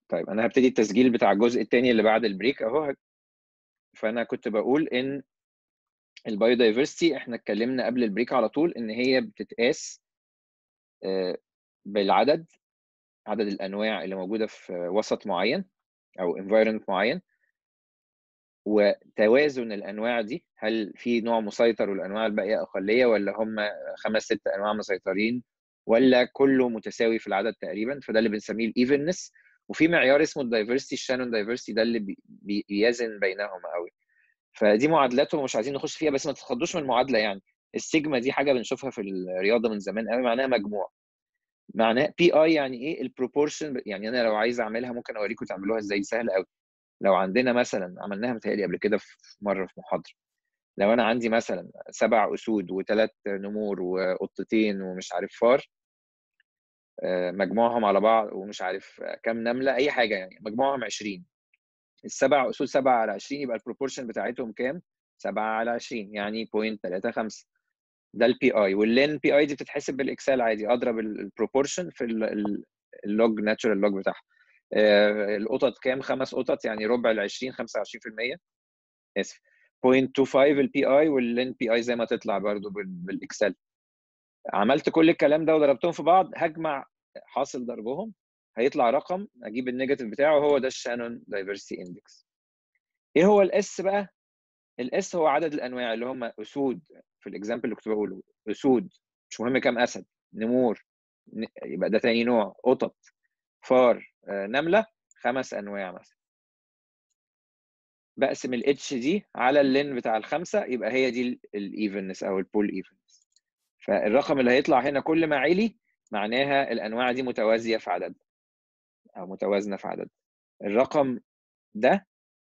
طيب انا هبتدي التسجيل بتاع الجزء الثاني اللي بعد البريك اهو فانا كنت بقول ان البايودايفرستي احنا اتكلمنا قبل البريك على طول ان هي بتتقاس آه، بالعدد عدد الانواع اللي موجوده في وسط معين او environment معين وتوازن الانواع دي هل في نوع مسيطر والانواع الباقيه اقليه ولا هم خمس ست انواع مسيطرين ولا كله متساوي في العدد تقريبا فده اللي بنسميه الايفنس وفي معيار اسمه الدايفرستي الشانون دايفرستي ده اللي بي- بيوازن بينهما قوي فدي معادلاته مش عايزين نخش فيها بس ما تتخضوش من المعادله يعني السيجما دي حاجه بنشوفها في الرياضه من زمان قوي معناها مجموع معناها بي اي يعني ايه البروبورشن يعني انا لو عايز اعملها ممكن اوريكم تعملوها ازاي سهله قوي لو عندنا مثلا عملناها متهيألي قبل كده في مره في محاضره لو انا عندي مثلا سبع اسود وثلاث نمور وقطتين ومش عارف فار آه، مجموعهم على بعض ومش عارف كام نمله اي حاجه يعني مجموعهم 20 السبع اسود 7 على 20 يبقى البروبورشن بتاعتهم كام 7 على 20 يعني 0.35 ده البي اي واللين بي اي دي بتتحسب بالاكسل عادي اضرب البروبورشن في اللوج ناتشورال لوج بتاعها آه، القطط كام خمس قطط يعني ربع ال 20 25% اسف 0.25 البي اي واللين بي اي زي ما تطلع برضو بال- بالاكسل عملت كل الكلام ده وضربتهم في بعض هجمع حاصل ضربهم هيطلع رقم اجيب النيجاتيف بتاعه هو ده الشانون دايفرسيتي اندكس ايه هو الاس بقى الاس هو عدد الانواع اللي هم اسود في الاكزامبل اللي كنت بقوله اسود مش مهم كام اسد نمور ن- يبقى ده تاني نوع قطط فار آه، نمله خمس انواع مثلا بقسم الاتش دي على اللين بتاع الخمسه يبقى هي دي الايفنس او البول ايفنس فالرقم اللي هيطلع هنا كل ما عالي معناها الانواع دي متوازيه في عدد او متوازنه في عدد الرقم ده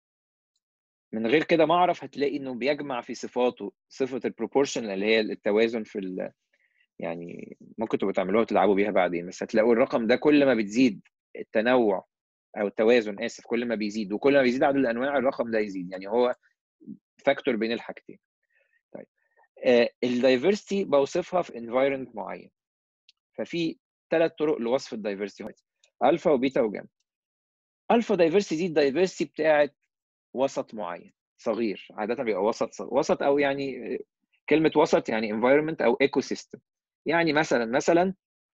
من غير كده ما اعرف هتلاقي انه بيجمع في صفاته صفه البروبورشن اللي هي التوازن في ال يعني ممكن تبقوا تعملوها وتلعبوا بيها بعدين بس هتلاقوا الرقم ده كل ما بتزيد التنوع او التوازن اسف كل ما بيزيد وكل ما بيزيد عدد الانواع الرقم ده يزيد يعني هو فاكتور بين الحاجتين طيب الدايفرستي بوصفها في environment معين ففي ثلاث طرق لوصف الدايفرستي الفا وبيتا وجاما الفا دايفرستي دي الدايفرستي بتاعت وسط معين صغير عاده بيبقى وسط صغير. وسط او يعني كلمه وسط يعني environment او ايكو سيستم يعني مثلا مثلا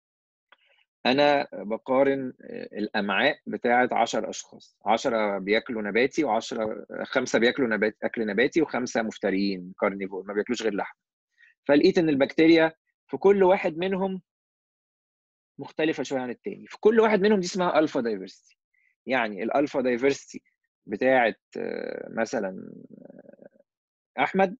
انا بقارن الامعاء بتاعه 10 اشخاص 10 بياكلوا نباتي و10 خمسه بياكلوا نبات اكل نباتي وخمسه مفتريين كارنيفور ما بياكلوش غير لحم فلقيت ان البكتيريا في كل واحد منهم مختلفه شويه عن التاني في كل واحد منهم دي اسمها الفا دايفرستي يعني الالفا دايفرستي بتاعه آه، مثلا آه، احمد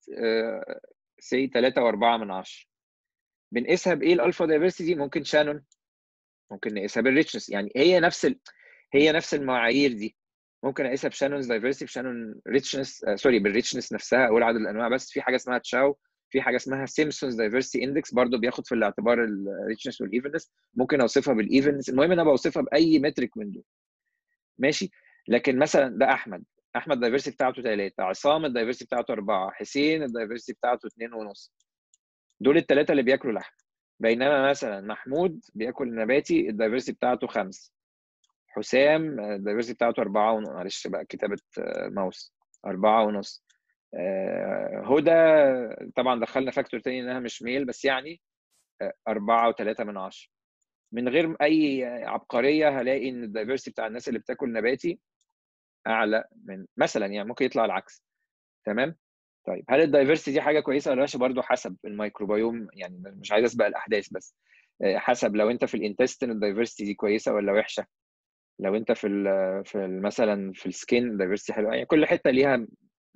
سي 3 و4 من 10 بنقيسها بايه الالفا دايفرستي دي ممكن شانون ممكن نقيسها بالريتشنس يعني هي نفس ال... هي نفس المعايير دي ممكن اقيسها بشانونز دايفرستي بشانون ريتشنس سوري بالريتشنس نفسها اقول عدد الانواع بس في حاجه اسمها تشاو في حاجه اسمها سيمسونز دايفرستي اندكس برضو بياخد في الاعتبار الريتشنس والايفنس ممكن اوصفها بالايفنس المهم ان انا بوصفها باي مترك من دول ماشي لكن مثلا ده احمد احمد الدايفرستي بتاعته 3 عصام الدايفرستي بتاعته 4 حسين الدايفرستي بتاعته 2 ونص دول الثلاثه اللي بياكلوا لحم بينما مثلا محمود بياكل نباتي الدايفرستي بتاعته 5 حسام الدايفرستي بتاعته 4 ونص معلش بقى كتابه آه، ماوس 4 ونص آه، هدى طبعا دخلنا فاكتور تاني انها مش ميل بس يعني 4 و3 من 10 من غير اي عبقريه هلاقي ان الدايفرستي بتاع الناس اللي بتاكل نباتي اعلى من مثلا يعني ممكن يطلع العكس تمام طيب هل الدايفرستي دي حاجه كويسه ولا وحشه برضه حسب الميكروبيوم يعني مش عايز اسبق الاحداث بس آه، حسب لو انت في الانتستين الدايفرستي دي كويسه ولا وحشه لو انت في ال في ال مثلا في السكين الدايفرستي حلوه يعني كل حته ليها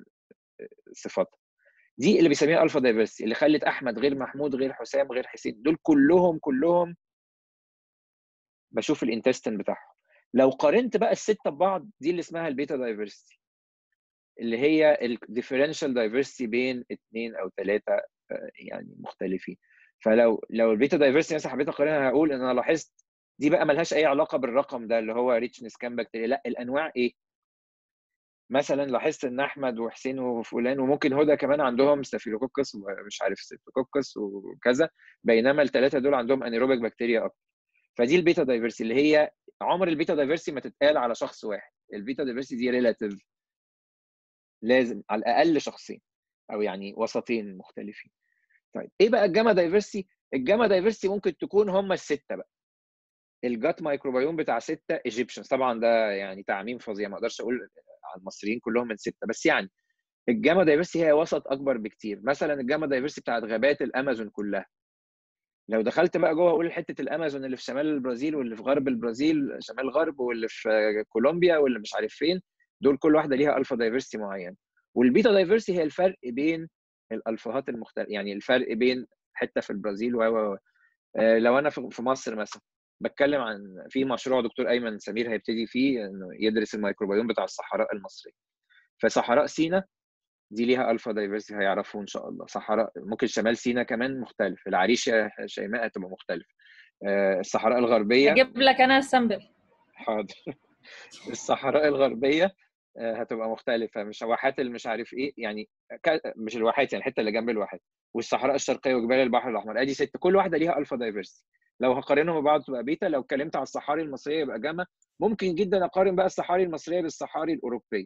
صفاتها دي اللي بيسميها الفا دايفرستي اللي خلت احمد غير محمود غير حسام غير حسين دول كلهم كلهم بشوف الانتستين بتاعهم لو قارنت بقى السته ببعض دي اللي اسمها البيتا دايفرستي اللي هي الديفرنشال دايفرستي بين اثنين او ثلاثه يعني مختلفين فلو لو البيتا دايفرستي مثلا حبيت اقارنها هقول ان انا لاحظت دي بقى ملهاش اي علاقه بالرقم ده اللي هو ريتشنس كام بكتيريا لا الانواع ايه مثلا لاحظت ان احمد وحسين وفلان وممكن هدى كمان عندهم ستافيلوكوكس ومش عارف ستافيلوكوكس وكذا بينما الثلاثه دول عندهم انيروبيك بكتيريا اكتر فدي البيتا دايفرسي اللي هي عمر البيتا دايفرسي ما تتقال على شخص واحد البيتا دايفرسي دي ريلاتيف لازم على الاقل شخصين او يعني وسطين مختلفين طيب ايه بقى الجاما دايفرسي الجاما دايفرسي ممكن تكون هم السته بقى الجات مايكروبيوم بتاع سته ايجيبشنز طبعا ده يعني تعميم فظيع ما اقدرش اقول على المصريين كلهم من سته بس يعني الجاما دايفرسي هي وسط اكبر بكتير مثلا الجاما دايفرسي بتاعت غابات الامازون كلها لو دخلت بقى جوه اقول حته الامازون اللي في شمال البرازيل واللي في غرب البرازيل شمال الغرب واللي في كولومبيا واللي مش عارف فين دول كل واحده ليها الفا دايفرسي معين والبيتا دايفرسي هي الفرق بين الالفاهات المختلفه يعني الفرق بين حته في البرازيل و لو انا في مصر مثلا بتكلم عن في مشروع دكتور ايمن سمير هيبتدي فيه انه يدرس الميكروبيوم بتاع الصحراء المصريه فصحراء سينا دي ليها الفا دايفرسي هيعرفوا ان شاء الله صحراء ممكن شمال سينا كمان مختلف العريش يا شيماء هتبقى مختلف الصحراء الغربيه اجيب لك انا السامبل حاضر الصحراء الغربيه هتبقى مختلفه مش واحات اللي مش عارف ايه يعني مش الواحات يعني الحته اللي جنب الواحات والصحراء الشرقيه وجبال البحر الاحمر ادي ست كل واحده ليها الفا دايفرسي لو هقارنهم ببعض تبقى بيتا لو اتكلمت على الصحاري المصريه يبقى جاما ممكن جدا اقارن بقى الصحاري المصريه بالصحاري الاوروبيه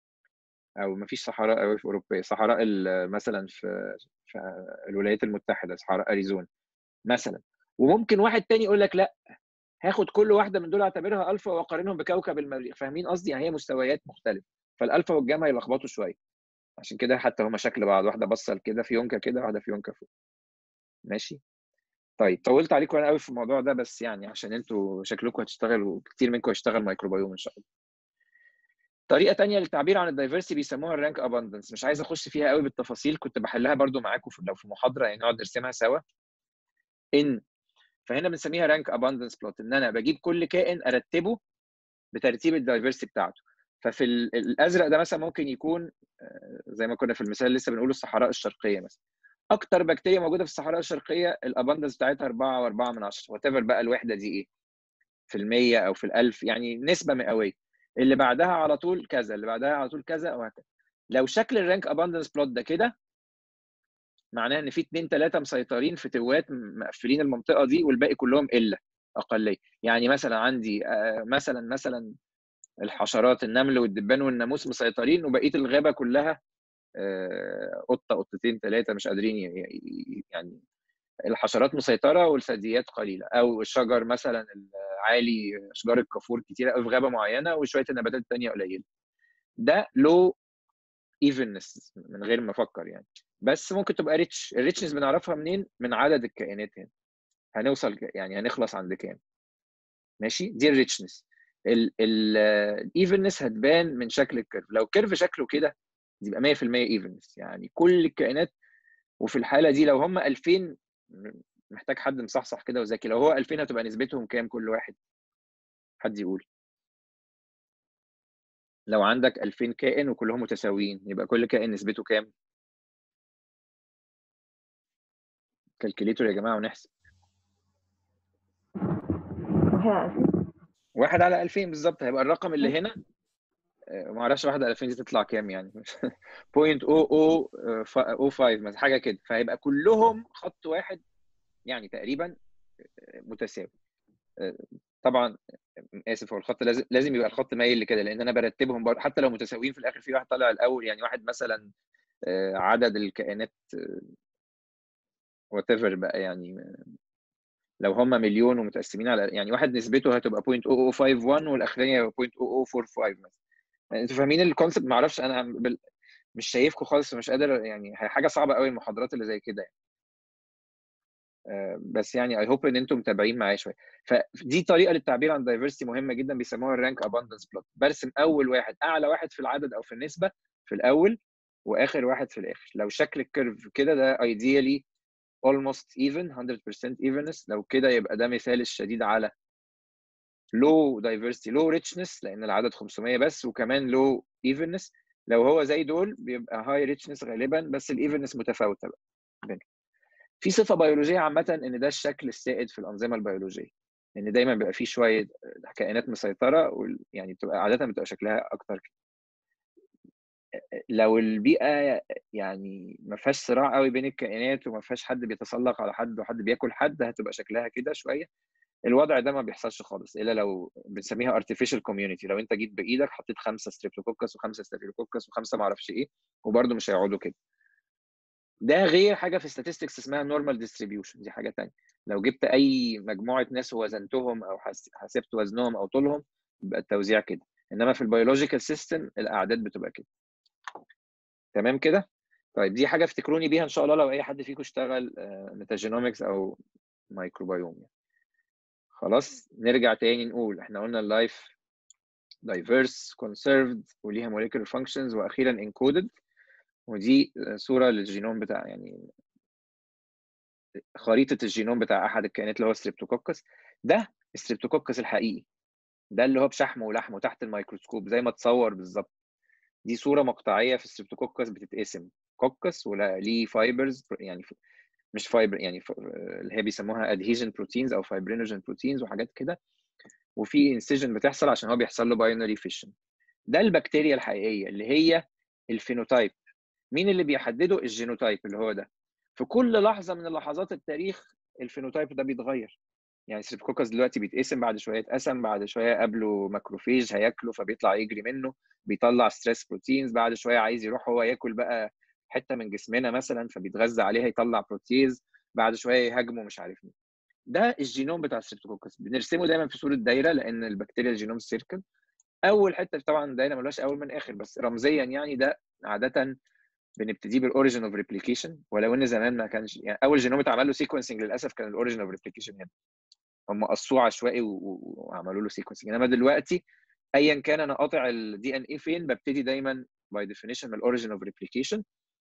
او ما فيش صحراء قوي في اوروبا صحراء مثلا في في الولايات المتحده صحراء اريزونا مثلا وممكن واحد تاني يقول لك لا هاخد كل واحده من دول اعتبرها الفا واقارنهم بكوكب المريخ فاهمين قصدي يعني هي مستويات مختلفه فالالفا والجاما يلخبطوا شويه عشان كده حتى هما شكل بعض واحده بصل كده في يونكا كده واحده في يونكا فوق ماشي طيب طولت عليكم انا قوي في الموضوع ده بس يعني عشان انتوا شكلكم هتشتغلوا كتير منكم هيشتغل مايكروبيوم ان شاء الله طريقه تانية للتعبير عن الدايفرسي بيسموها الرانك اباندنس مش عايز اخش فيها قوي بالتفاصيل كنت بحلها برضو معاكم في لو في محاضره يعني نقعد نرسمها سوا ان فهنا بنسميها رانك اباندنس بلوت ان انا بجيب كل كائن ارتبه بترتيب الدايفرسي بتاعته ففي الازرق ده مثلا ممكن يكون زي ما كنا في المثال لسه بنقوله الصحراء الشرقيه مثلا اكتر بكتيريا موجوده في الصحراء الشرقيه الاباندنس بتاعتها 4 و4 من 10 وات بقى الوحده دي ايه في المية او في الألف يعني نسبه مئويه اللي بعدها على طول كذا اللي بعدها على طول كذا وهكذا لو شكل الرانك اباندنس بلوت ده كده معناه ان في اثنين ثلاثه مسيطرين في توات مقفلين المنطقه دي والباقي كلهم الا اقليه يعني مثلا عندي مثلا مثلا الحشرات النمل والدبان والناموس مسيطرين وبقيه الغابه كلها قطه قطتين ثلاثه مش قادرين يعني الحشرات مسيطره والثدييات قليله او الشجر مثلا العالي اشجار الكافور كتيره قوي في غابه معينه وشويه النباتات الثانيه قليله ده لو ايفنس من غير ما افكر يعني بس ممكن تبقى ريتش الريتشنس بنعرفها منين من عدد الكائنات هنا هنوصل يعني هنخلص عند كام ماشي دي الريتشنس الايفنس هتبان من شكل الكيرف لو الكيرف شكله كده يبقى 100% ايفنس يعني كل الكائنات وفي الحاله دي لو هم 2000 محتاج حد مصحصح كده وذكي لو هو 2000 هتبقى نسبتهم كام كل واحد حد يقول لو عندك 2000 كائن وكلهم متساويين يبقى كل كائن نسبته كام كالكوليتور يا جماعه ونحسب واحد على 2000 بالظبط هيبقى الرقم اللي هنا ما اعرفش واحد على 2000 دي تطلع كام يعني 0.0005 مثلا حاجه كده فهيبقى كلهم خط واحد يعني تقريبا متساوي طبعا اسف هو الخط لازم لازم يبقى الخط مايل لكده لان انا برتبهم برضه حتى لو متساويين في الاخر في واحد طالع الاول يعني واحد مثلا عدد الكائنات وات بقى يعني لو هم مليون ومتقسمين على يعني واحد نسبته هتبقى 0.0051 والاخرانيه 0.0045 مثلا انتوا فاهمين الكونسيبت ما اعرفش انا بال... مش شايفكم خالص ومش قادر يعني حاجه صعبه قوي المحاضرات اللي زي كده يعني. بس يعني اي هوب ان انتم متابعين معايا شويه فدي طريقه للتعبير عن دايفرستي مهمه جدا بيسموها الرانك اباندنس بلوت برسم اول واحد اعلى واحد في العدد او في النسبه في الاول واخر واحد في الاخر لو شكل الكيرف كده ده ideally almost even 100% evenness لو كده يبقى ده مثال الشديد على low diversity low richness لان العدد 500 بس وكمان low evenness لو هو زي دول بيبقى high richness غالبا بس الايفنس متفاوته بقى بينهم في صفه بيولوجيه عامه ان ده الشكل السائد في الانظمه البيولوجيه ان دايما بيبقى في شويه كائنات مسيطره يعني بتبقى عاده بتبقى شكلها اكتر كده لو البيئه يعني ما فيهاش صراع قوي بين الكائنات وما فيهاش حد بيتسلق على حد وحد بياكل حد هتبقى شكلها كده شويه الوضع ده ما بيحصلش خالص الا لو بنسميها artificial community لو انت جيت بايدك حطيت خمسه ستريبتوكوكس وخمسه ستافيلوكوكس وخمسه ما اعرفش ايه وبرده مش هيقعدوا كده ده غير حاجه في statistics اسمها normal distribution دي حاجه ثانيه لو جبت اي مجموعه ناس ووزنتهم او حسبت وزنهم او طولهم يبقى التوزيع كده انما في البيولوجيكال سيستم الاعداد بتبقى كده تمام كده طيب دي حاجه افتكروني بيها ان شاء الله لو اي حد فيكم اشتغل ميتاجينومكس او مايكروبيوم يعني. خلاص نرجع تاني نقول احنا قلنا اللايف دايفيرس كونسيرفد وليها موليكولر فانكشنز واخيرا انكودد ودي صوره للجينوم بتاع يعني خريطه الجينوم بتاع احد الكائنات اللي هو ستريبتوكوكس ده الستريبتوكوكس الحقيقي ده اللي هو بشحمه ولحمه تحت الميكروسكوب زي ما تصور بالظبط دي صوره مقطعيه في الستريبتوكوكس بتتقسم كوكس ولا ليه فايبرز يعني مش فايبر يعني اللي هي بيسموها ادهيجن بروتينز او فايبرينوجين بروتينز وحاجات كده وفي انسجن بتحصل عشان هو بيحصل له باينري فيشن ده البكتيريا الحقيقيه اللي هي الفينوتايب مين اللي بيحدده الجينوتايب اللي هو ده في كل لحظه من لحظات التاريخ الفينوتايب ده بيتغير يعني ستريبتوكوكس دلوقتي بيتقسم بعد شويه اتقسم بعد شويه قابله ماكروفيج هياكله فبيطلع يجري منه بيطلع ستريس بروتينز بعد شويه عايز يروح هو ياكل بقى حته من جسمنا مثلا فبيتغذى عليها يطلع بروتيز بعد شويه يهاجمه مش عارف مين ده الجينوم بتاع الستريبتوكوكس بنرسمه دايما في صوره دايره لان البكتيريا الجينوم سيركل اول حته طبعا دايره ملهاش اول من اخر بس رمزيا يعني ده عاده بنبتدي بالاوريجن اوف ريبليكيشن ولو ان زمان ما كانش يعني اول جينوم اتعمل له سيكونسنج للاسف كان الاوريجن اوف ريبليكيشن هنا هم قصوه عشوائي وعملوا له سيكونسنج انما دلوقتي ايا كان انا قاطع الدي ان اي فين ببتدي دايما باي ديفينيشن من الاوريجن اوف ريبليكيشن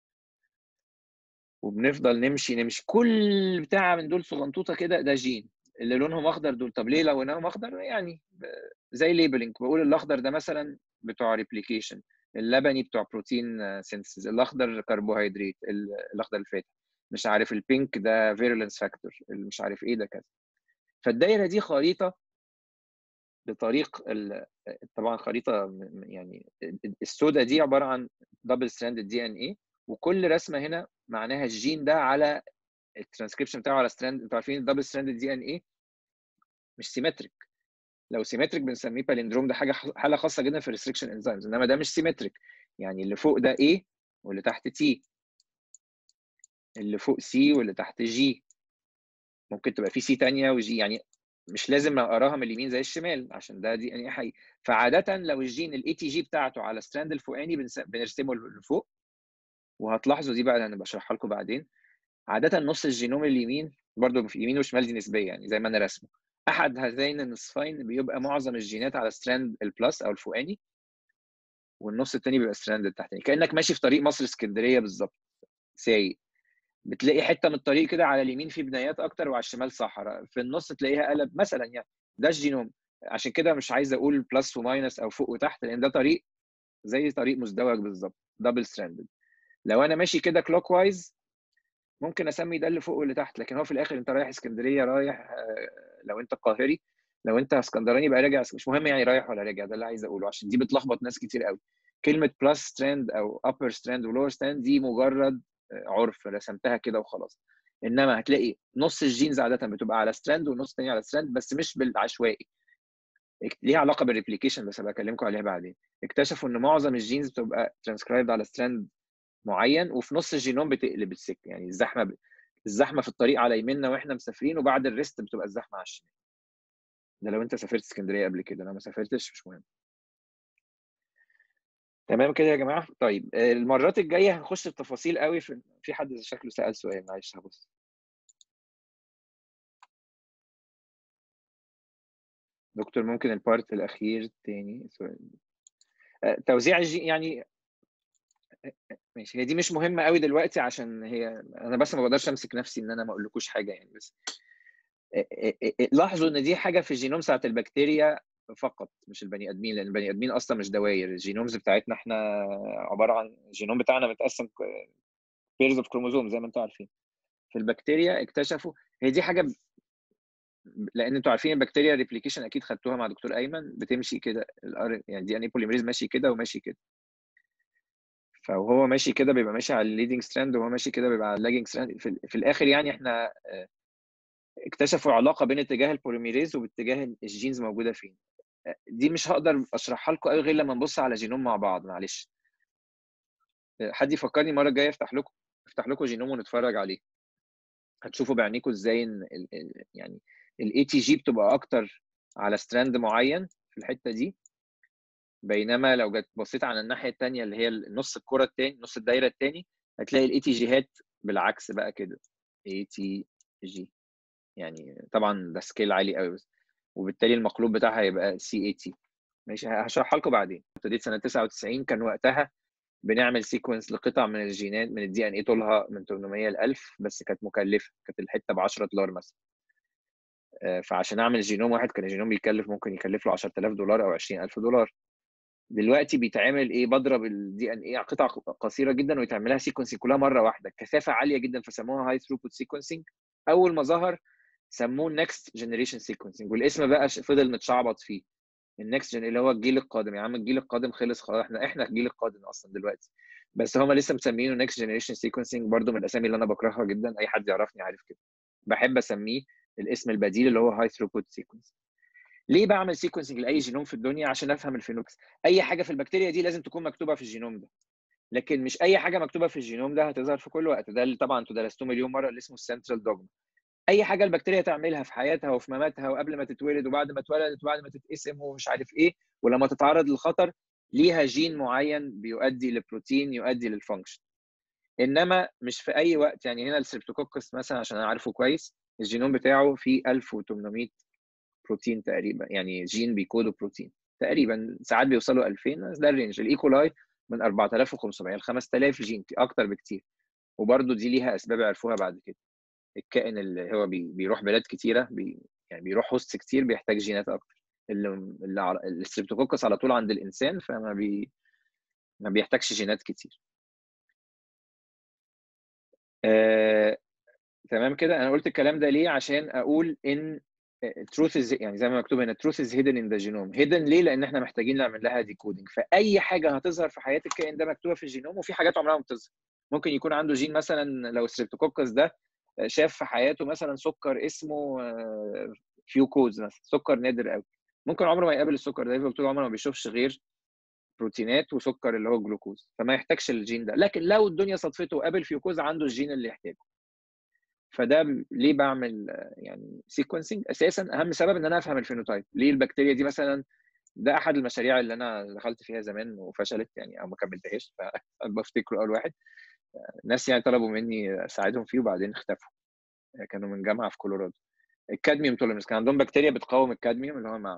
وبنفضل نمشي نمشي كل بتاع من دول صغنطوطه كده ده جين اللي لونهم اخضر دول طب ليه لونهم اخضر يعني زي ليبلنج بقول الاخضر ده مثلا بتوع ريبليكيشن اللبني بتوع بروتين سينثيز الاخضر كربوهيدرات الاخضر الفاتح مش عارف البينك ده فيرولنس فاكتور مش عارف ايه ده كذا فالدايره دي خريطه بطريق طبعا خريطه يعني السوداء دي عباره عن دبل ستراند دي ان اي وكل رسمه هنا معناها الجين ده على الترانسكريبشن بتاعه على ستراند انتوا عارفين الدبل ستراند دي ان ايه مش سيمتريك لو سيمتريك بنسميه باليندروم ده حاجه حاله خاصه جدا في الريستريكشن انزيمز انما ده مش سيمتريك يعني اللي فوق ده A واللي تحت T اللي فوق C واللي تحت G ممكن تبقى في سي ثانيه وجي يعني مش لازم اقراها من اليمين زي الشمال عشان ده دي يعني حقيقي فعاده لو الجين الاي تي جي بتاعته على ستراند الفوقاني بنرسمه لفوق وهتلاحظوا دي بقى انا بشرحها لكم بعدين عاده نص الجينوم اليمين برضه في يمين وشمال دي نسبيه يعني زي ما انا رسمه احد هذين النصفين بيبقى معظم الجينات على ستراند البلس او الفوقاني والنص الثاني بيبقى ستراند التحتاني كانك ماشي في طريق مصر اسكندريه بالظبط سايق بتلاقي حته من الطريق كده على اليمين في بنايات اكتر وعلى الشمال صحراء في النص تلاقيها قلب مثلا يعني ده الجينوم عشان كده مش عايز اقول بلس وماينس او فوق وتحت لان ده طريق زي طريق مزدوج بالظبط دبل ستراندد لو انا ماشي كده كلوك وايز ممكن اسمي ده اللي فوق واللي تحت لكن هو في الاخر انت رايح اسكندريه رايح لو انت قاهري لو انت اسكندراني بقى راجع مش مهم يعني رايح ولا راجع ده اللي عايز اقوله عشان دي بتلخبط ناس كتير قوي كلمه بلس ستراند او ابر ستراند ولور ستراند دي مجرد عرف رسمتها كده وخلاص انما هتلاقي نص الجينز عاده بتبقى على ستراند والنص الثاني على ستراند بس مش بالعشوائي ليها علاقه بالريبليكيشن بس هبقى اكلمكم عليها بعدين اكتشفوا ان معظم الجينز بتبقى ترانسكرايبد على ستراند معين وفي نص الجينوم بتقلب السكه يعني الزحمه ب... الزحمه في الطريق على يميننا واحنا مسافرين وبعد الريست بتبقى الزحمه على الشمال ده لو انت سافرت اسكندريه قبل كده انا ما سافرتش مش مهم تمام كده يا جماعه طيب المرات الجايه هنخش في تفاصيل قوي في في حد شكله سال سؤال معلش هبص دكتور ممكن البارت الاخير تاني سؤال توزيع الجي يعني ماشي هي دي مش مهمه قوي دلوقتي عشان هي انا بس ما بقدرش امسك نفسي ان انا ما اقولكوش حاجه يعني بس لاحظوا ان دي حاجه في الجينوم ساعه البكتيريا فقط مش البني ادمين لان البني ادمين اصلا مش دواير الجينومز بتاعتنا احنا عباره عن الجينوم بتاعنا متقسم بيرز اوف كروموزوم زي ما انتم عارفين في البكتيريا اكتشفوا هي دي حاجه ب... لان انتوا عارفين البكتيريا ريبليكيشن اكيد خدتوها مع دكتور ايمن بتمشي كده يعني دي ان اي بوليمريز ماشي كده وماشي كده فهو ماشي كده بيبقى ماشي على الليدنج ستراند وهو ماشي كده بيبقى على اللاجنج ستراند في, في الاخر يعني احنا اكتشفوا علاقه بين اتجاه البوليميريز وباتجاه الجينز موجوده فين دي مش هقدر اشرحها لكم قوي غير لما نبص على جينوم مع بعض معلش حد يفكرني المره الجايه افتح لكم افتح لكم جينوم ونتفرج عليه هتشوفوا بعينيكم ازاي ان يعني الاي تي جي بتبقى اكتر على ستراند معين في الحته دي بينما لو جت بصيت على الناحيه الثانيه اللي هي نص الكره الثاني نص الدايره الثاني هتلاقي الاي تي جيهات بالعكس بقى كده اي تي جي يعني طبعا ده سكيل عالي قوي بس وبالتالي المقلوب بتاعها هيبقى سي اي تي ماشي هشرحها لكم بعدين ابتديت سنه 99 كان وقتها بنعمل سيكونس لقطع من الجينات من الدي ان اي طولها من 800 ل 1000 بس كانت مكلفه كانت الحته ب 10 دولار مثلا آه، فعشان اعمل جينوم واحد كان الجينوم بيكلف ممكن يكلف له 10000 دولار او 20000 دولار دلوقتي بيتعمل ايه بضرب الدي ان اي قطع قصيره جدا ويتعملها سيكونسنج كلها مره واحده كثافه عاليه جدا فسموها هاي ثروبوت سيكونسنج اول ما ظهر سموه نكست جنريشن سيكونسنج والاسم بقى فضل متشعبط فيه النكست جن اللي هو الجيل القادم يا عم الجيل القادم خلص خلاص احنا احنا الجيل القادم اصلا دلوقتي بس هم لسه مسمينه نكست جنريشن سيكونسنج برضو من الاسامي اللي انا بكرهها جدا اي حد يعرفني عارف كده بحب اسميه الاسم البديل اللي هو هاي ثروبوت سيكونس ليه بعمل سيكونسنج لاي جينوم في الدنيا عشان افهم الفينوكس اي حاجه في البكتيريا دي لازم تكون مكتوبه في الجينوم ده لكن مش اي حاجه مكتوبه في الجينوم ده هتظهر في كل وقت ده اللي طبعا انتوا درستوه مليون مره اللي اسمه السنترال دوجما اي حاجه البكتيريا تعملها في حياتها وفي مماتها وقبل ما تتولد وبعد ما اتولدت وبعد ما تتقسم ومش عارف ايه ولما تتعرض للخطر ليها جين معين بيؤدي لبروتين يؤدي للفانكشن انما مش في اي وقت يعني هنا السيبتوكوكس مثلا عشان انا عارفه كويس الجينوم بتاعه فيه 1800 بروتين تقريبا يعني جين بيكودوا بروتين تقريبا ساعات بيوصلوا 2000 ده الرينج الايكولاي من 4500 ل 5000 جين اكتر بكتير وبرده دي ليها اسباب عرفوها بعد كده الكائن اللي هو بيروح بلاد كتيره بي يعني بيروح هوست كتير بيحتاج جينات اكتر اللي اللي الستريبتوكوكس على طول عند الانسان فما بي ما بيحتاجش جينات كتير آه... تمام كده انا قلت الكلام ده ليه عشان اقول ان تروث از يعني زي ما مكتوب هنا تروث از هيدن ان ذا جينوم هيدن ليه لان احنا محتاجين نعمل لها ديكودنج فاي حاجه هتظهر في حياه الكائن ده مكتوبه في الجينوم وفي حاجات عمرها ما بتظهر ممكن يكون عنده جين مثلا لو الستريبتوكوكس ده شاف في حياته مثلا سكر اسمه فيوكوز مثلا سكر نادر قوي ممكن عمره ما يقابل السكر ده يفضل طول عمره ما بيشوفش غير بروتينات وسكر اللي هو الجلوكوز فما يحتاجش الجين ده لكن لو الدنيا صدفته وقابل فيوكوز عنده الجين اللي يحتاجه فده ليه بعمل يعني سيكونسنج اساسا اهم سبب ان انا افهم الفينوتايب ليه البكتيريا دي مثلا ده احد المشاريع اللي انا دخلت فيها زمان وفشلت يعني او ما كملتهاش فبفتكره اول واحد ناس يعني طلبوا مني اساعدهم فيه وبعدين اختفوا كانوا من جامعه في كولورادو الكادميوم توليرنس كان عندهم بكتيريا بتقاوم الكادميوم اللي هو مع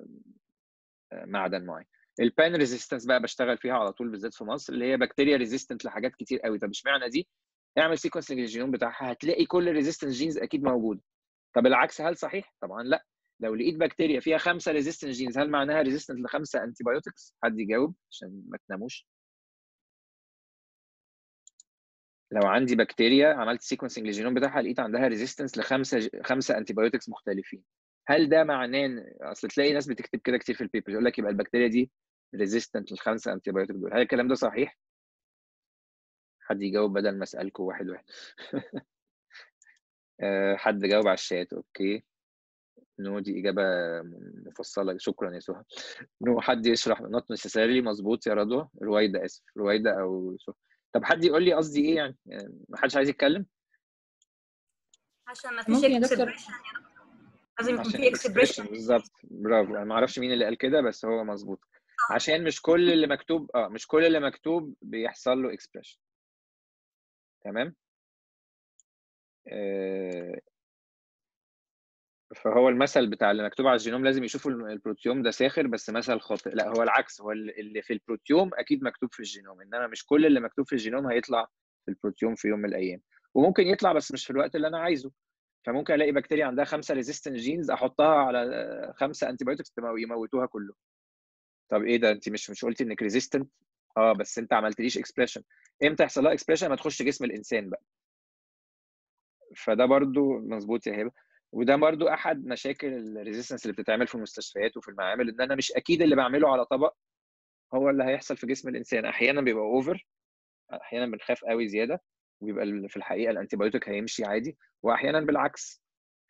معدن معين البان ريزيستنس بقى بشتغل فيها على طول بالذات في مصر اللي هي بكتيريا ريزيستنت لحاجات كتير قوي طب اشمعنى دي اعمل سيكونسنج للجينوم بتاعها هتلاقي كل ريزيستنس جينز اكيد موجوده طب العكس هل صحيح طبعا لا لو لقيت بكتيريا فيها خمسه ريزيستنس جينز هل معناها ريزيستنت لخمسه انتي بايوتكس حد يجاوب عشان ما تناموش لو عندي بكتيريا عملت سيكونسنج للجينوم بتاعها لقيت عندها ريزيستنس لخمسه خمسه انتي بايوتكس مختلفين هل ده معناه ان اصل تلاقي ناس بتكتب كده كتير في البيبر يقول لك يبقى البكتيريا دي ريزيستنت للخمسه انتي بايوتك دول هل الكلام ده صحيح؟ حد يجاوب بدل ما اسالكم واحد واحد آه، حد جاوب على الشات اوكي نو دي اجابه مفصله شكرا يا سهى نو حد يشرح نوت نسيساري مظبوط يا رضوى رويده اسف رويده او سهى طب حد يقول لي قصدي ايه يعني, يعني ما حدش عايز يتكلم عشان ما فيش اكسبريشن لازم يكون في اكسبريشن بالظبط برافو انا ما اعرفش مين اللي قال كده بس هو مظبوط عشان مش كل اللي مكتوب اه مش كل اللي مكتوب بيحصل له اكسبريشن تمام آه فهو المثل بتاع اللي مكتوب على الجينوم لازم يشوفوا البروتيوم ده ساخر بس مثل خاطئ لا هو العكس هو اللي في البروتيوم اكيد مكتوب في الجينوم انما مش كل اللي مكتوب في الجينوم هيطلع في البروتيوم في يوم من الايام وممكن يطلع بس مش في الوقت اللي انا عايزه فممكن الاقي بكتيريا عندها خمسه ريزيستنت جينز احطها على خمسه انتي بايوتكس يموتوها كله طب ايه ده انت مش مش قلتي انك ريزيستنت اه بس انت عملتليش اكسبريشن امتى يحصل لها اكسبريشن ما تخش جسم الانسان بقى فده برضو مظبوط يا هبه وده برضو احد مشاكل الريزيستنس اللي بتتعمل في المستشفيات وفي المعامل ان انا مش اكيد اللي بعمله على طبق هو اللي هيحصل في جسم الانسان احيانا بيبقى اوفر احيانا بنخاف قوي زياده ويبقى في الحقيقه الانتي بايوتيك هيمشي عادي واحيانا بالعكس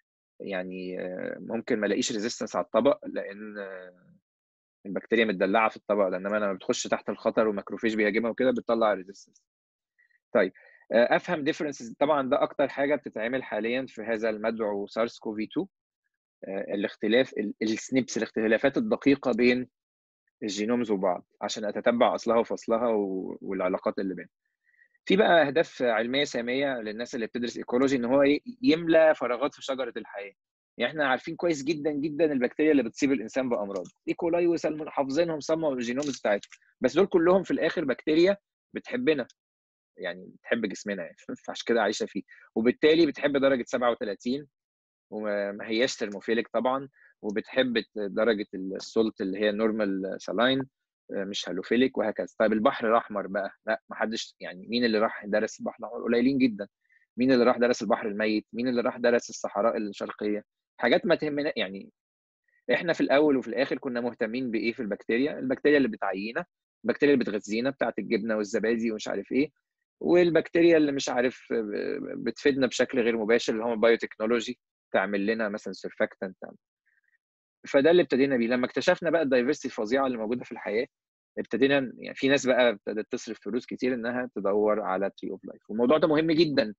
يعني ممكن ما الاقيش ريزيستنس على الطبق لان البكتيريا متدلعه في الطبق ده انما لما بتخش تحت الخطر وماكروفيج بيهاجمها وكده بتطلع ريزيستنس طيب افهم ديفرنسز طبعا ده اكتر حاجه بتتعمل حاليا في هذا المدعو سارس كوفي 2 الاختلاف السنيبس الاختلافات الدقيقه بين الجينومز وبعض عشان اتتبع اصلها وفصلها والعلاقات اللي بينها في بقى اهداف علميه ساميه للناس اللي بتدرس ايكولوجي ان هو يملى فراغات في شجره الحياه يعني احنا عارفين كويس جدا جدا البكتيريا اللي بتصيب الانسان بامراض ايكولاي وسالمون حافظينهم صم الجينومز بتاعتهم بس دول كلهم في الاخر بكتيريا بتحبنا يعني بتحب جسمنا يعني فعشان كده عايشه فيه وبالتالي بتحب درجه 37 وما هياش ثرموفيليك طبعا وبتحب درجه السولت اللي هي نورمال سالاين مش هالوفيليك وهكذا طيب البحر الاحمر بقى لا ما حدش يعني مين اللي راح درس البحر الاحمر قليلين جدا مين اللي راح درس البحر الميت مين اللي راح درس الصحراء الشرقيه حاجات ما تهمنا يعني احنا في الاول وفي الاخر كنا مهتمين بايه في البكتيريا البكتيريا اللي بتعيينا البكتيريا اللي بتغذينا بتاعت الجبنه والزبادي ومش عارف ايه والبكتيريا اللي مش عارف بتفيدنا بشكل غير مباشر اللي هم البايوتكنولوجي تعمل لنا مثلا سيرفاكتنت فده اللي ابتدينا بيه لما اكتشفنا بقى الدايفرستي الفظيعه اللي موجوده في الحياه ابتدينا يعني في ناس بقى ابتدت تصرف فلوس كتير انها تدور على تري اوف لايف والموضوع ده مهم جدا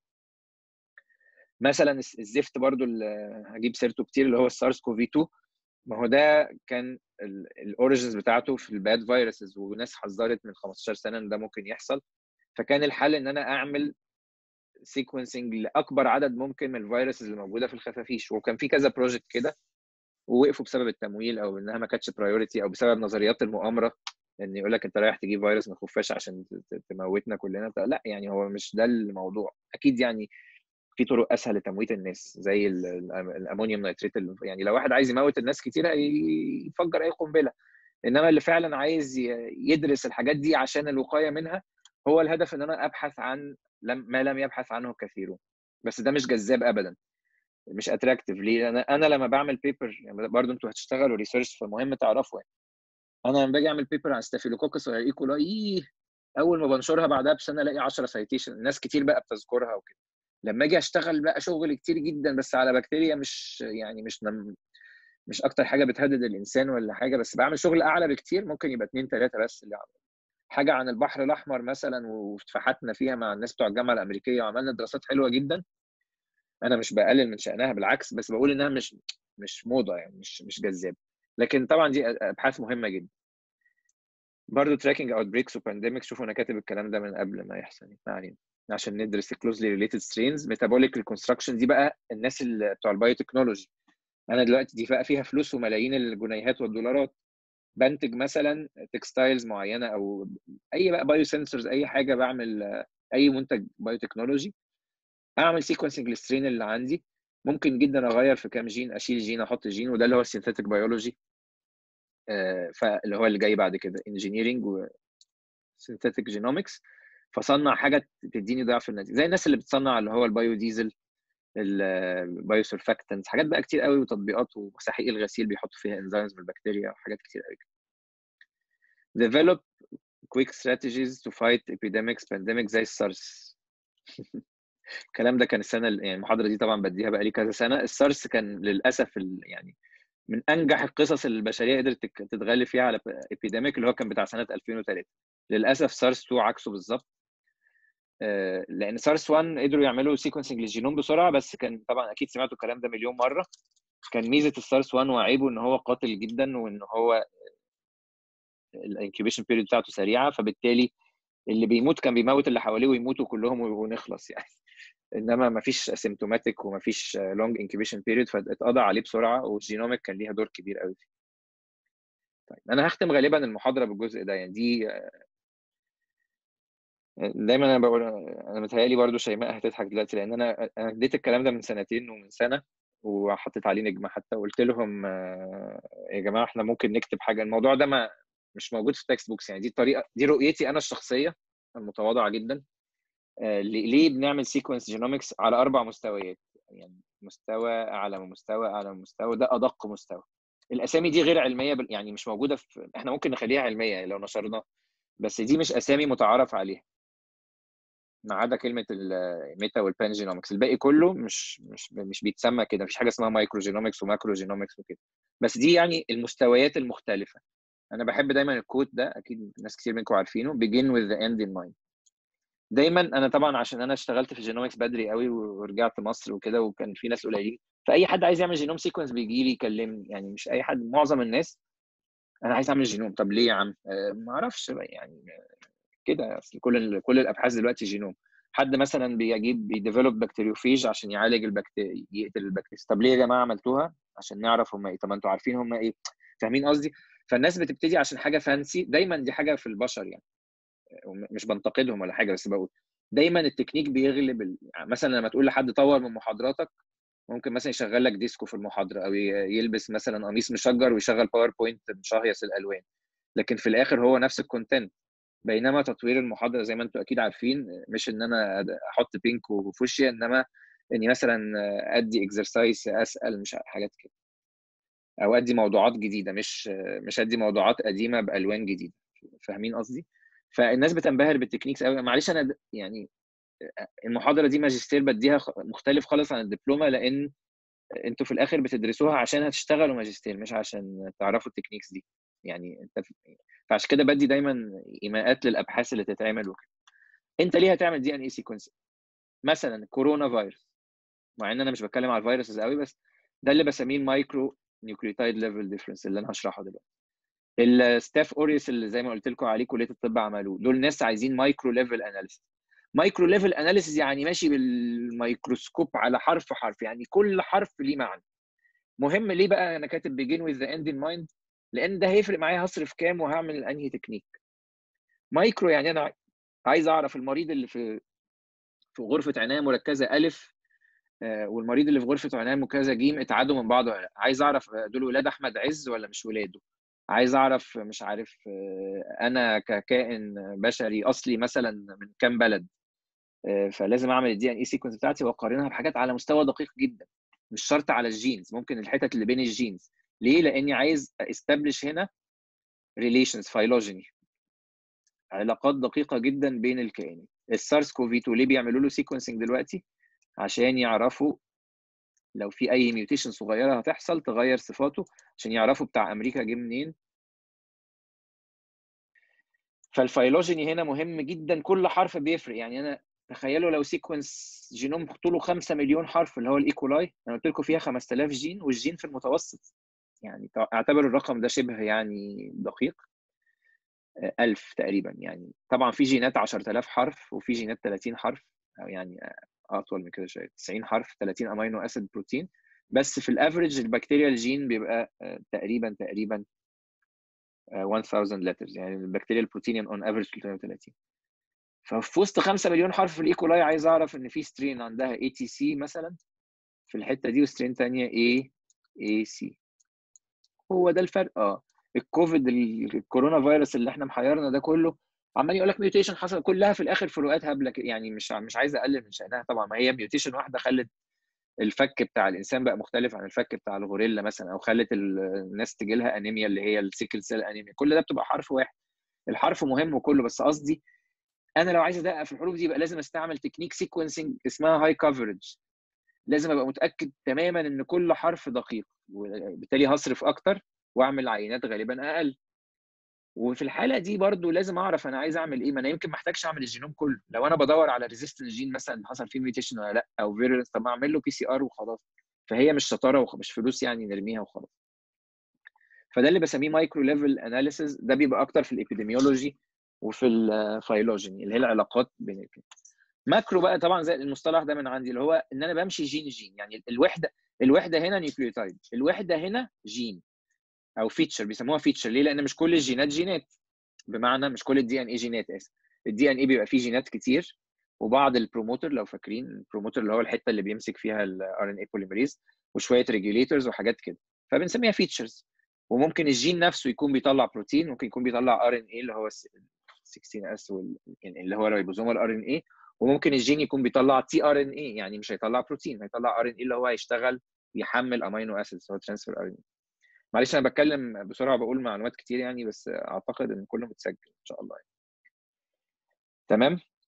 مثلا الزفت برضو اللي هجيب سيرته كتير اللي هو السارس كوفي 2 ما هو ده كان الاوريجنز بتاعته في الباد فيروسز وناس حذرت من 15 سنه ان ده ممكن يحصل فكان الحل ان انا اعمل سيكونسنج لاكبر عدد ممكن من الفيروسز اللي موجوده في الخفافيش وكان في كذا بروجكت كده ووقفوا بسبب التمويل او انها ما كانتش برايورتي او بسبب نظريات المؤامره ان يقول لك انت رايح تجيب فيروس من خفاش عشان تموتنا كلنا لا يعني هو مش ده الموضوع اكيد يعني في طرق اسهل لتمويت الناس زي الامونيوم نيتريت يعني لو واحد عايز يموت الناس كتير يفجر اي قنبله انما اللي فعلا عايز يدرس الحاجات دي عشان الوقايه منها هو الهدف ان انا ابحث عن ما لم يبحث عنه كثيرون بس ده مش جذاب ابدا مش اتراكتيف ليه انا انا لما بعمل بيبر يعني برضه انتوا هتشتغلوا ريسيرش فمهم تعرفوا يعني انا لما باجي اعمل بيبر عن ستافيلوكوكس ولا ايكولاي اول ما بنشرها بعدها بسنه الاقي 10 سايتيشن ناس كتير بقى بتذكرها وكده لما اجي اشتغل بقى شغل كتير جدا بس على بكتيريا مش يعني مش نم مش اكتر حاجه بتهدد الانسان ولا حاجه بس بعمل شغل اعلى بكتير ممكن يبقى اثنين ثلاثه بس اللي عمل. حاجه عن البحر الاحمر مثلا واتفحتنا فيها مع الناس بتوع الجامعه الامريكيه وعملنا دراسات حلوه جدا انا مش بقلل من شانها بالعكس بس بقول انها مش مش موضه يعني مش مش جذاب لكن طبعا دي ابحاث مهمه جدا برضه تراكنج اوت بريكس وبانديميكس شوفوا انا كاتب الكلام ده من قبل ما يحصل ما علينا عشان ندرس كلوزلي ريليتد سترينز ميتابوليك ريكونستراكشن دي بقى الناس اللي بتوع البايوتكنولوجي انا دلوقتي دي بقى فيها فلوس وملايين الجنيهات والدولارات بنتج مثلا تكستايلز معينه او اي بقى بايو سنسورز اي حاجه بعمل اي منتج بايوتكنولوجي اعمل سيكونسنج للسترين اللي عندي ممكن جدا اغير في كام جين اشيل جين احط جين وده اللي هو السينثيتك بيولوجي فاللي هو اللي جاي بعد كده انجينيرنج و سينثيتك جينومكس فصنع حاجه تديني ضعف النتيجه زي الناس اللي بتصنع اللي هو البايو ديزل البايو سيرفاكتنتس حاجات بقى كتير قوي وتطبيقات ومساحيق الغسيل بيحطوا فيها انزيمز من البكتيريا وحاجات كتير قوي develop quick strategies to fight epidemics pandemics زي السارس الكلام ده كان السنه يعني المحاضره دي طبعا بديها بقى لي كذا سنه السارس كان للاسف يعني من انجح القصص اللي البشريه قدرت تتغلب فيها على ابيديميك اللي هو كان بتاع سنه 2003 للاسف سارس 2 عكسه بالظبط لان سارس 1 قدروا يعملوا سيكونسنج للجينوم بسرعه بس كان طبعا اكيد سمعتوا الكلام ده مليون مره كان ميزه السارس 1 وعيبه ان هو قاتل جدا وان هو الانكيوبيشن بيريود بتاعته سريعه فبالتالي اللي بيموت كان بيموت اللي حواليه ويموتوا كلهم ونخلص يعني انما ما فيش اسيمتوماتيك وما فيش لونج انكيوبيشن بيريود فاتقضى عليه بسرعه والجينوميك كان ليها دور كبير قوي فيه طيب انا هختم غالبا المحاضره بالجزء ده يعني دي دايما انا بقول انا متهيألي برضو شيماء هتضحك دلوقتي لان انا انا اديت الكلام ده من سنتين ومن سنه وحطيت عليه نجمه حتى قلت لهم يا جماعه احنا ممكن نكتب حاجه الموضوع ده ما مش موجود في التكست بوكس يعني دي الطريقه دي رؤيتي انا الشخصيه المتواضعه جدا ليه بنعمل سيكونس جينومكس على اربع مستويات يعني مستوى اعلى من مستوى اعلى من مستوى ده ادق مستوى الاسامي دي غير علميه يعني مش موجوده في احنا ممكن نخليها علميه لو نشرناها بس دي مش اسامي متعارف عليها ما عدا كلمه الميتا والبانجينومكس الباقي كله مش مش مش بيتسمى كده مفيش حاجه اسمها مايكرو جينومكس وماكرو جينومكس وكده بس دي يعني المستويات المختلفه انا بحب دايما الكوت ده اكيد ناس كتير منكم عارفينه begin with the end in mind دايما انا طبعا عشان انا اشتغلت في الجينومكس بدري قوي ورجعت مصر وكده وكان في ناس قليلين فاي حد عايز يعمل جينوم سيكونس بيجي لي يكلمني يعني مش اي حد معظم الناس انا عايز اعمل جينوم طب ليه يا عم أه ما اعرفش يعني كده اصل كل كل الابحاث دلوقتي جينوم حد مثلا بيجيب بيديفلوب بكتيريوفيج عشان يعالج البكتيريا يقتل البكتيريا طب ليه يا جماعه عملتوها عشان نعرف هم ايه طب ما انتوا عارفين هم ايه فاهمين قصدي فالناس بتبتدي عشان حاجه فانسي دايما دي حاجه في البشر يعني مش بنتقدهم ولا حاجه بس بقول دايما التكنيك بيغلب ال... مثلا لما تقول لحد طور من محاضراتك ممكن مثلا يشغل لك ديسكو في المحاضره او يلبس مثلا قميص مشجر ويشغل باوربوينت مشهيص الالوان لكن في الاخر هو نفس الكونتنت بينما تطوير المحاضره زي ما انتم اكيد عارفين مش ان انا احط بينك وفوشيا انما اني مثلا ادي اكسرسايز اسال مش حاجات كده او ادي موضوعات جديده مش مش ادي موضوعات قديمه بالوان جديده فاهمين قصدي فالناس بتنبهر بالتكنيكس قوي معلش انا يعني المحاضره دي ماجستير بديها مختلف خالص عن الدبلومه لان انتوا في الاخر بتدرسوها عشان هتشتغلوا ماجستير مش عشان تعرفوا التكنيكس دي يعني انت فعشان كده بدي دايما ايماءات للابحاث اللي تتعمل وكده انت ليه هتعمل دي ان اي سيكونس مثلا كورونا فيروس مع ان انا مش بتكلم على الفيروسز قوي بس ده اللي بسميه المايكرو نيوكليوتايد ليفل ديفرنس اللي انا هشرحه دلوقتي الستاف اوريوس اللي زي ما قلت لكم عليه كليه الطب عملوه دول ناس عايزين مايكرو ليفل اناليسيس مايكرو ليفل اناليسيس يعني ماشي بالميكروسكوب على حرف حرف يعني كل حرف ليه معنى مهم ليه بقى انا كاتب begin with the end in mind لان ده هيفرق معايا هصرف كام وهعمل انهي تكنيك مايكرو يعني انا عايز اعرف المريض اللي في في غرفه عنايه مركزه الف والمريض اللي في غرفه عنايه مركزه جيم اتعادوا من بعض عايز اعرف دول ولاد احمد عز ولا مش ولاده عايز اعرف مش عارف انا ككائن بشري اصلي مثلا من كام بلد فلازم اعمل الدي ان اي سيكونس بتاعتي واقارنها بحاجات على مستوى دقيق جدا مش شرط على الجينز ممكن الحتت اللي بين الجينز ليه لاني عايز استبلش هنا ريليشنز فايلوجيني علاقات دقيقه جدا بين الكائنات السارس كوفي 2 ليه بيعملوا له سيكونسنج دلوقتي عشان يعرفوا لو في اي ميوتيشن صغيره هتحصل تغير صفاته عشان يعرفوا بتاع امريكا جه منين فالفايلوجيني هنا مهم جدا كل حرف بيفرق يعني انا تخيلوا لو سيكونس جينوم طوله 5 مليون حرف اللي هو الايكولاي انا قلت لكم فيها 5000 جين والجين في المتوسط يعني اعتبر الرقم ده شبه يعني دقيق 1000 تقريبا يعني طبعا في جينات 10000 حرف وفي جينات 30 حرف او يعني اطول من كده شويه 90 حرف 30 امينو اسيد بروتين بس في الافريج البكتيريا الجين بيبقى تقريبا تقريبا 1000 letters يعني البكتيريا البروتين اون افريج 330 ففي وسط 5 مليون حرف في الايكولاي عايز اعرف ان في سترين عندها اي تي سي مثلا في الحته دي وسترين ثانيه اي اي سي هو ده الفرق اه الكوفيد الكورونا فيروس اللي احنا محيرنا ده كله عمال يقول لك ميوتيشن حصل كلها في الاخر فروقات هبله يعني مش مش عايز اقلل من شانها طبعا ما هي ميوتيشن واحده خلت الفك بتاع الانسان بقى مختلف عن الفك بتاع الغوريلا مثلا او خلت الناس تجي لها انيميا اللي هي السيكل سيل انيميا كل ده بتبقى حرف واحد الحرف مهم وكله بس قصدي انا لو عايز ادقق في الحروف دي يبقى لازم استعمل تكنيك سيكونسنج اسمها هاي كفرج لازم ابقى متاكد تماما ان كل حرف دقيق وبالتالي هصرف اكتر واعمل عينات غالبا اقل وفي الحاله دي برضو لازم اعرف انا عايز اعمل ايه ما انا يمكن ما احتاجش اعمل الجينوم كله لو انا بدور على ريزيستنس جين مثلا حصل فيه ميوتيشن ولا لا او فيرولنس طب ما اعمل له بي سي ار وخلاص فهي مش شطاره ومش فلوس يعني نرميها وخلاص فده اللي بسميه مايكرو ليفل اناليسيز ده بيبقى اكتر في الابيديميولوجي وفي الفايلوجيني اللي هي العلاقات بين الكلام ماكرو بقى طبعا زي المصطلح ده من عندي اللي هو ان انا بمشي جين جين يعني الوحده الوحده هنا نيوكليوتايد الوحده هنا جين او فيتشر بيسموها فيتشر ليه لان مش كل الجينات جينات بمعنى مش كل الدي ان اي جينات اسف الدي ان اي بيبقى فيه جينات كتير وبعض البروموتر لو فاكرين البروموتر اللي هو الحته اللي بيمسك فيها الار ان اي بوليمريز وشويه ريجوليتورز وحاجات كده فبنسميها فيتشرز وممكن الجين نفسه يكون بيطلع بروتين ممكن يكون بيطلع ار ان اي اللي هو 16 اس اللي هو الريبوزومال ار ان اي وممكن الجين يكون بيطلع تي ار ان اي يعني مش هيطلع بروتين هيطلع ار ان اي اللي هو هيشتغل يحمل امينو اسيدز هو ترانسفير ار ان اي معلش انا بتكلم بسرعه بقول معلومات كتير يعني بس اعتقد ان كله متسجل ان شاء الله يعني. تمام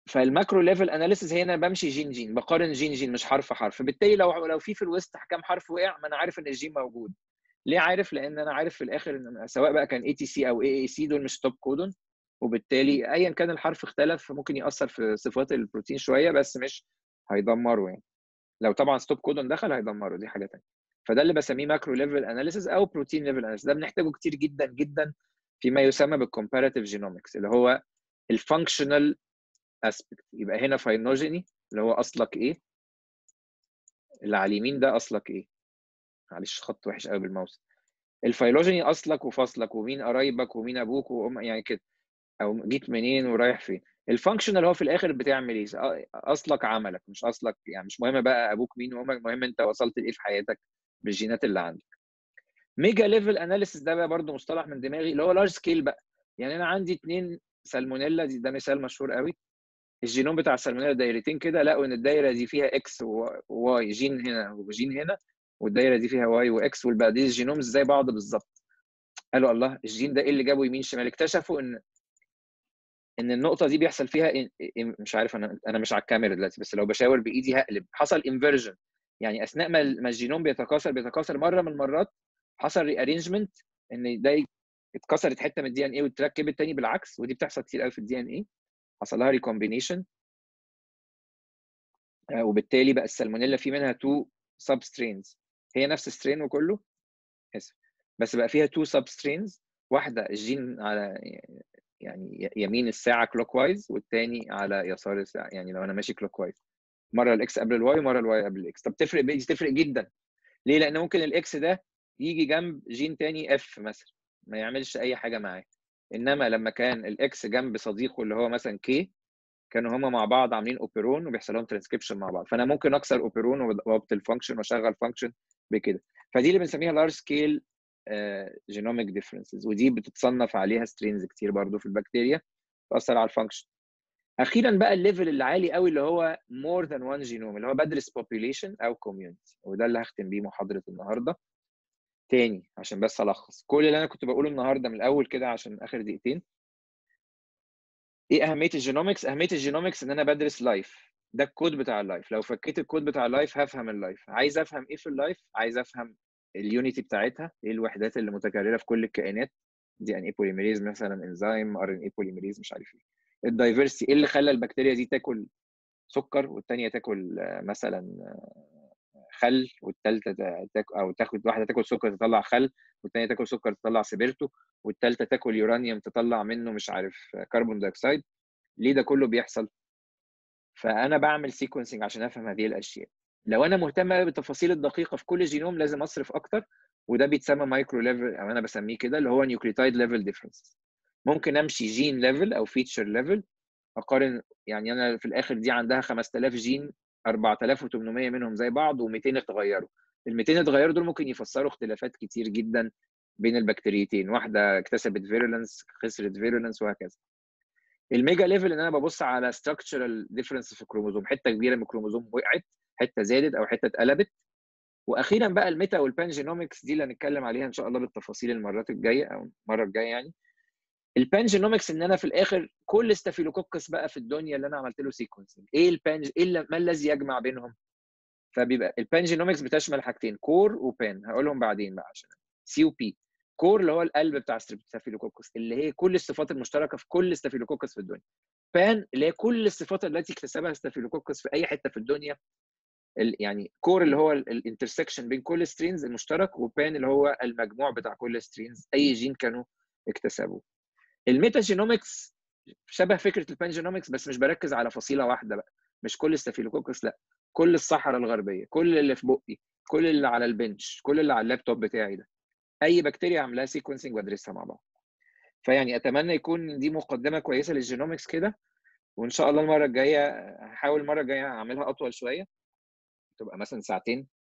فالماكرو ليفل اناليسيز هنا بمشي جين جين بقارن جين جين مش حرف حرف فبالتالي لو لو في في الوسط كام حرف وقع ما انا عارف ان الجين موجود ليه عارف لان انا عارف في الاخر ان سواء بقى كان اي تي سي او اي اي سي دول مش توب كودون وبالتالي ايا كان الحرف اختلف ممكن ياثر في صفات البروتين شويه بس مش هيدمره يعني لو طبعا ستوب كودون دخل هيدمره دي حاجه ثانيه فده اللي بسميه ماكرو ليفل اناليسيس او بروتين ليفل اناليسيس ده بنحتاجه كتير جدا جدا فيما يسمى بالكومباراتيف جينومكس اللي هو الفانكشنال اسبكت يبقى هنا فاينوجيني اللي هو اصلك ايه اللي على اليمين ده اصلك ايه معلش خط وحش قوي بالماوس الفيلوجيني اصلك وفصلك ومين قرايبك ومين ابوك وام يعني كده او جيت منين ورايح فين الفانكشنال هو في الاخر بتعمل ايه اصلك عملك مش اصلك يعني مش مهم بقى ابوك مين وامك المهم انت وصلت لايه في حياتك بالجينات اللي عندك ميجا ليفل اناليسيس ده بقى برضه مصطلح من دماغي اللي هو لارج سكيل بقى يعني انا عندي اثنين سالمونيلا دي ده مثال مشهور قوي الجينوم بتاع السالمونيلا دايرتين كده لقوا ان الدايره دي فيها اكس وواي جين هنا وجين هنا والدايره دي فيها واي واكس والباقي الجينومز زي بعض بالظبط قالوا الله الجين ده ايه اللي جابه يمين شمال اكتشفوا ان ان النقطه دي بيحصل فيها مش عارف انا انا مش على الكاميرا دلوقتي بس لو بشاور بايدي هقلب حصل انفيرجن يعني اثناء ما الجينوم بيتكاثر بيتكاثر مره من المرات حصل ري ارينجمنت ان ده اتكسرت حته من الدي ان اي واتركبت تاني بالعكس ودي بتحصل كتير قوي في الدي ان اي حصل لها ريكومبينيشن وبالتالي بقى السالمونيلا في منها تو سب سترينز هي نفس السترين وكله اسف بس بقى فيها تو سب سترينز واحده الجين على يعني يمين الساعه كلوك وايز والتاني على يسار الساعه يعني لو انا ماشي كلوك وايز مره الاكس قبل الواي ومره الواي قبل الاكس طب تفرق دي تفرق جدا ليه لان ممكن الاكس ده يجي جنب جين تاني اف مثلا ما يعملش اي حاجه معاه انما لما كان الاكس جنب صديقه اللي هو مثلا كي كانوا هما مع بعض عاملين اوبيرون وبيحصل لهم ترانسكريبشن مع بعض فانا ممكن اكسر اوبيرون وابطل فانكشن واشغل فانكشن بكده فدي اللي بنسميها لارج سكيل جينوميك ديفرنسز ودي بتتصنف عليها سترينز كتير برضو في البكتيريا تاثر على الفانكشن اخيرا بقى الليفل اللي عالي قوي اللي هو مور ذان وان جينوم اللي هو بدرس population او كوميونتي وده اللي هختم بيه محاضره النهارده تاني عشان بس الخص كل اللي انا كنت بقوله النهارده من الاول كده عشان اخر دقيقتين ايه اهميه الجينومكس اهميه الجينومكس ان انا بدرس لايف ده الكود بتاع اللايف لو فكيت الكود بتاع اللايف هفهم اللايف عايز افهم ايه في اللايف عايز افهم اليونيتي بتاعتها ايه الوحدات اللي متكرره في كل الكائنات دي ان اي بوليميريز مثلا انزيم ار ان اي بوليميريز مش عارف ايه الدايفرسيتي ايه اللي خلى البكتيريا دي تاكل سكر والثانيه تاكل مثلا خل والثالثه تاكل او تاخد واحده تاكل سكر تطلع خل والثانيه تاكل سكر تطلع سبيرتو والثالثه تاكل يورانيوم تطلع منه مش عارف كربون دايوكسيد ليه ده كله بيحصل فانا بعمل سيكونسنج عشان افهم هذه الاشياء لو انا مهتم بالتفاصيل الدقيقه في كل جينوم لازم اصرف اكتر وده بيتسمى مايكرو ليفل او انا بسميه كده اللي هو نيوكليوتايد ليفل ديفرنس ممكن امشي جين ليفل او فيتشر ليفل اقارن يعني انا في الاخر دي عندها 5000 جين 4800 منهم زي بعض و200 اتغيروا ال 200 اتغيروا دول ممكن يفسروا اختلافات كتير جدا بين البكتيريتين واحده اكتسبت فيرولنس خسرت فيرولنس وهكذا الميجا ليفل ان انا ببص على ستراكشرال ديفرنس في الكروموزوم حته كبيره من الكروموزوم وقعت حته زادت او حته اتقلبت واخيرا بقى الميتا والبانجينومكس دي اللي هنتكلم عليها ان شاء الله بالتفاصيل المرات الجايه او المره الجايه يعني البانجينومكس ان انا في الاخر كل ستافيلوكوكس بقى في الدنيا اللي انا عملت له سيكونسنج ايه البانج ايه ما الذي يجمع بينهم فبيبقى البانجينومكس بتشمل حاجتين كور وبان هقولهم بعدين بقى عشان سي و بي كور اللي هو القلب بتاع ستافيلوكوكس اللي هي كل الصفات المشتركه في كل ستافيلوكوكس في الدنيا بان اللي هي كل الصفات التي اكتسبها ستافيلوكوكس في اي حته في الدنيا يعني كور اللي هو الانترسكشن بين كل سترينز المشترك وبان اللي هو المجموع بتاع كل سترينز اي جين كانوا اكتسبوه الميتا جينومكس شبه فكره البانجينومكس بس مش بركز على فصيله واحده بقى مش كل ستافيلوكوكس لا كل الصحراء الغربيه كل اللي في بقي كل اللي على البنش كل اللي على اللابتوب بتاعي ده اي بكتيريا عاملاها سيكونسنج وادرسها مع بعض فيعني اتمنى يكون دي مقدمه كويسه للجينومكس كده وان شاء الله المره الجايه هحاول المره الجايه اعملها اطول شويه تبقى مثلا ساعتين